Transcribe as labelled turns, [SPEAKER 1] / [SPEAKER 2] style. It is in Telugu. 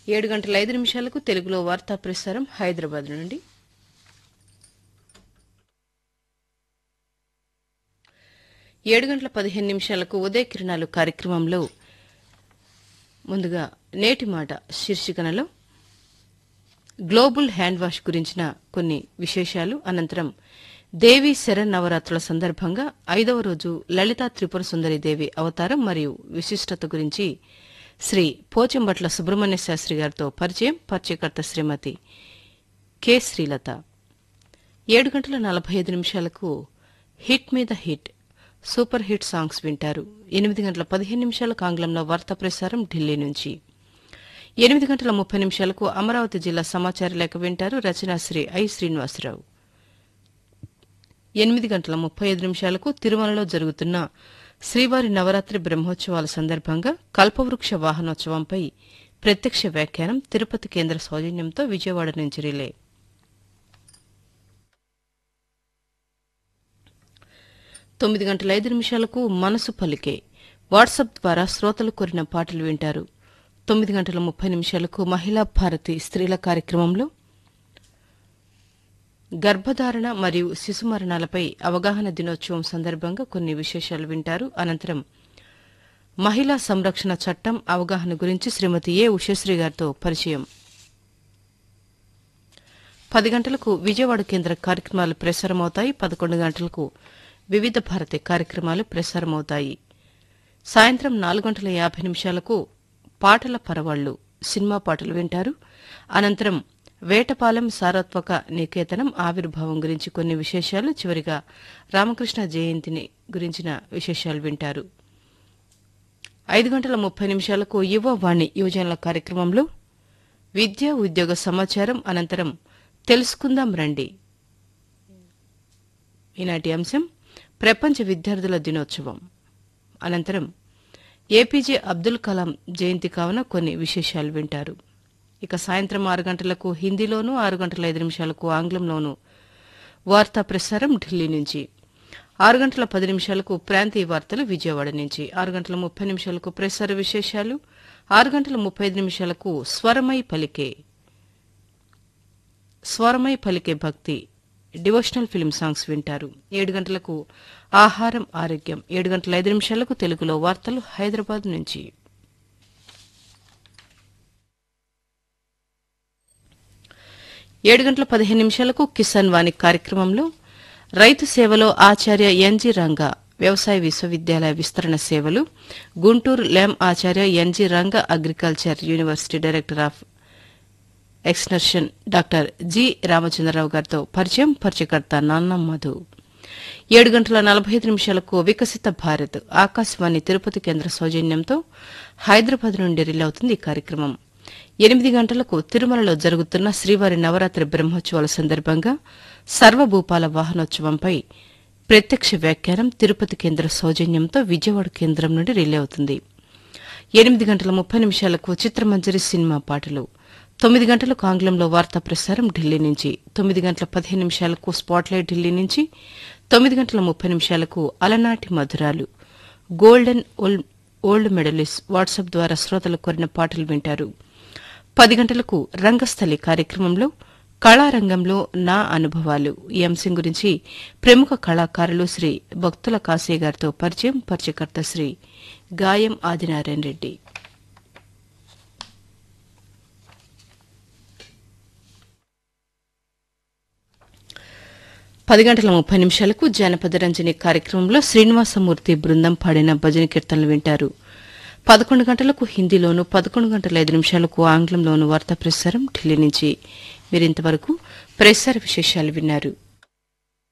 [SPEAKER 1] ఏడు గంటల ఐదు నిమిషాలకు తెలుగులో వార్తా ప్రసారం హైదరాబాద్ నుండి ఏడు గంటల పదిహేను నిమిషాలకు ఉదయ కిరణాలు కార్యక్రమంలో ముందుగా నేటి మాట శీర్షికనలో గ్లోబల్ హ్యాండ్ వాష్ గురించిన కొన్ని విశేషాలు అనంతరం దేవి శరన్నవరాత్రుల సందర్భంగా ఐదవ రోజు లలితా త్రిపుర సుందరి దేవి అవతారం మరియు విశిష్టత గురించి శ్రీ పోచంబట్ల సుబ్రహ్మణ్య శాస్త్రి గారితో పరిచయం పరిచయకర్త శ్రీమతి కె శ్రీలత ఏడు గంటల నలభై ఐదు నిమిషాలకు హిట్ మీద హిట్ సూపర్ హిట్ సాంగ్స్ వింటారు ఎనిమిది గంటల పదిహేను నిమిషాలకు ఆంగ్లంలో వార్తా ప్రసారం ఢిల్లీ నుంచి ఎనిమిది గంటల ముప్పై నిమిషాలకు అమరావతి జిల్లా సమాచార లేఖ వింటారు రచనా శ్రీ ఐ శ్రీనివాసరావు ఎనిమిది గంటల ముప్పై ఐదు నిమిషాలకు తిరుమలలో జరుగుతున్న శ్రీవారి నవరాత్రి బ్రహ్మోత్సవాల సందర్భంగా కల్పవృక్ష వాహనోత్సవంపై ప్రత్యక్ష వ్యాఖ్యానం తిరుపతి కేంద్ర సౌజన్యంతో విజయవాడ నుంచి రిలే తొమ్మిది గంటల ఐదు నిమిషాలకు మనసు పలికే వాట్సాప్ ద్వారా శ్రోతలు కోరిన పాటలు వింటారు తొమ్మిది గంటల ముప్పై నిమిషాలకు మహిళా భారతి స్త్రీల కార్యక్రమంలో గర్భధారణ మరియు శిశు మరణాలపై అవగాహన దినోత్సవం సందర్భంగా కొన్ని విశేషాలు వింటారు అనంతరం మహిళా సంరక్షణ చట్టం అవగాహన గురించి శ్రీమతి ఏ ఉషశ్రీ గారితో పరిచయం పది గంటలకు విజయవాడ కేంద్ర కార్యక్రమాలు ప్రసారమవుతాయి పదకొండు గంటలకు వివిధ భారతి కార్యక్రమాలు ప్రసారమవుతాయి సాయంత్రం నాలుగు గంటల యాభై నిమిషాలకు పాటల పరవాళ్లు సినిమా పాటలు వింటారు అనంతరం వేటపాలెం సారత్వక నికేతనం ఆవిర్భావం గురించి కొన్ని విశేషాలు చివరిగా రామకృష్ణ జయంతిని గురించిన విశేషాలు వింటారు ఐదు గంటల ముప్పై నిమిషాలకు యువ వాణి యువజనుల కార్యక్రమంలో విద్యా ఉద్యోగ సమాచారం అనంతరం తెలుసుకుందాం రండి ఈనాటి అంశం ప్రపంచ విద్యార్థుల దినోత్సవం అనంతరం ఏపీజే అబ్దుల్ కలాం జయంతి కావున కొన్ని విశేషాలు వింటారు ఇక సాయంత్రం ఆరు గంటలకు హిందీలోనూ ఆరు గంటల ఐదు నిమిషాలకు ఆంగ్లంలోనూ వార్తా ప్రసారం ఢిల్లీ నుంచి ఆరు గంటల పది నిమిషాలకు ప్రాంతీయ వార్తలు విజయవాడ నుంచి ఆరు గంటల ముప్పై నిమిషాలకు ప్రసార విశేషాలు ఆరు గంటల ముప్పై ఐదు నిమిషాలకు స్వరమై పలికే స్వరమై పలికే భక్తి డివోషనల్ ఫిల్మ్ సాంగ్స్ వింటారు ఏడు గంటలకు ఆహారం ఆరోగ్యం ఏడు గంటల ఐదు నిమిషాలకు తెలుగులో వార్తలు హైదరాబాద్ నుంచి ఏడు గంటల పదిహేను నిమిషాలకు కిసాన్ వాణి కార్యక్రమంలో రైతు సేవలో ఆచార్య ఎన్జి రంగ వ్యవసాయ విశ్వవిద్యాలయ విస్తరణ సేవలు గుంటూరు లెం Acharya N G Ranga agriculture university director of extension doctor G Ramachandrarao గారితో పరిచయం పరిచయకర్త నాన్నం మధు ఏడు గంటల నలభై ఐదు నిమిషాలకు వికసిత భారత్ ఆకాశవాణి తిరుపతి కేంద్ర సౌజన్యంతో హైదరాబాద్ నుండి రిలవుతుంది ఈ కార్యక్రమం ఎనిమిది గంటలకు తిరుమలలో జరుగుతున్న శ్రీవారి నవరాత్రి బ్రహ్మోత్సవాల సందర్భంగా సర్వభూపాల వాహనోత్సవంపై ప్రత్యక్ష వ్యాఖ్యానం తిరుపతి కేంద్ర సౌజన్యంతో విజయవాడ కేంద్రం నుండి రిలే అవుతుంది ఎనిమిది గంటల ముప్పై నిమిషాలకు చిత్రమంజరి సినిమా పాటలు తొమ్మిది గంటలకు ఆంగ్లంలో వార్తా ప్రసారం ఢిల్లీ నుంచి తొమ్మిది గంటల పదిహేను నిమిషాలకు స్పాట్లైట్ ఢిల్లీ నుంచి తొమ్మిది గంటల ముప్పై నిమిషాలకు అలనాటి మధురాలు గోల్డెన్ ఓల్డ్ మెడలిస్ట్ వాట్సాప్ ద్వారా శ్రోతలు కోరిన పాటలు వింటారు పది గంటలకు రంగస్థలి కార్యక్రమంలో కళారంగంలో నా అనుభవాలు ఈ అంశం గురించి ప్రముఖ కళాకారులు శ్రీ భక్తుల కాసే గారితో పరిచయం పరిచయకర్త శ్రీ గాయం ఆదినారాయణ రెడ్డి పది గంటల ముప్పై నిమిషాలకు జానపద రంజని కార్యక్రమంలో శ్రీనివాసమూర్తి బృందం పాడిన భజన కీర్తనలు వింటారు పదకొండు గంటలకు హిందీలోను పదకొండు గంటల ఐదు నిమిషాలకు ఆంగ్లంలోను వార్తా ప్రసారం ఢిల్లీ నుంచి మీరింతవరకు ప్రసార విశేషాలు విన్నారు